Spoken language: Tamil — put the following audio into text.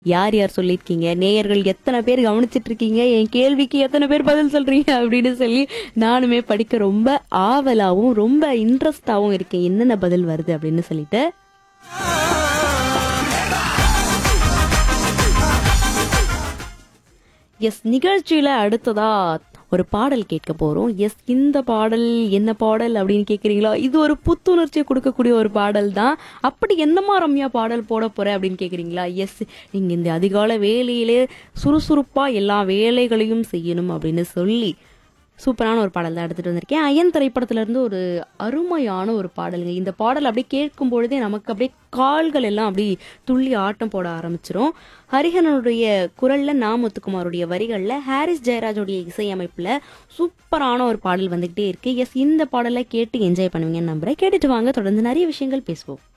யார் யார் சொல்லியிருக்கீங்க நேயர்கள் எத்தனை பேர் கவனிச்சிட்டு இருக்கீங்க என் கேள்விக்கு எத்தனை பேர் பதில் சொல்றீங்க அப்படின்னு சொல்லி நானுமே படிக்க ரொம்ப ஆவலாவும் ரொம்ப இன்ட்ரெஸ்டாவும் இருக்கேன் என்னென்ன பதில் வருது அப்படின்னு சொல்லிட்டு எஸ் நிகழ்ச்சியில அடுத்ததா ஒரு பாடல் கேட்க போறோம் எஸ் இந்த பாடல் என்ன பாடல் அப்படின்னு கேக்குறீங்களா இது ஒரு புத்துணர்ச்சியை கொடுக்கக்கூடிய ஒரு பாடல் தான் அப்படி என்னமா ரம்யா பாடல் போட போற அப்படின்னு கேக்குறீங்களா எஸ் நீங்க இந்த அதிகால வேலையிலே சுறுசுறுப்பா எல்லா வேலைகளையும் செய்யணும் அப்படின்னு சொல்லி சூப்பரான ஒரு பாடல் தான் எடுத்துட்டு வந்திருக்கேன் அயன் திரைப்படத்துல இருந்து ஒரு அருமையான ஒரு பாடலுங்க இந்த பாடல் அப்படியே கேட்கும் பொழுதே நமக்கு அப்படியே கால்கள் எல்லாம் அப்படி துள்ளி ஆட்டம் போட ஆரம்பிச்சிரும் ஹரிஹரனுடைய குரல்ல நா முத்துக்குமாருடைய வரிகள்ல ஹாரிஸ் ஜெயராஜோடைய இசையமைப்புல சூப்பரான ஒரு பாடல் வந்துகிட்டே இருக்கு எஸ் இந்த பாடலை கேட்டு என்ஜாய் பண்ணுவீங்கன்னு நம்புறேன் கேட்டுட்டு வாங்க தொடர்ந்து நிறைய விஷயங்கள் பேசுவோம்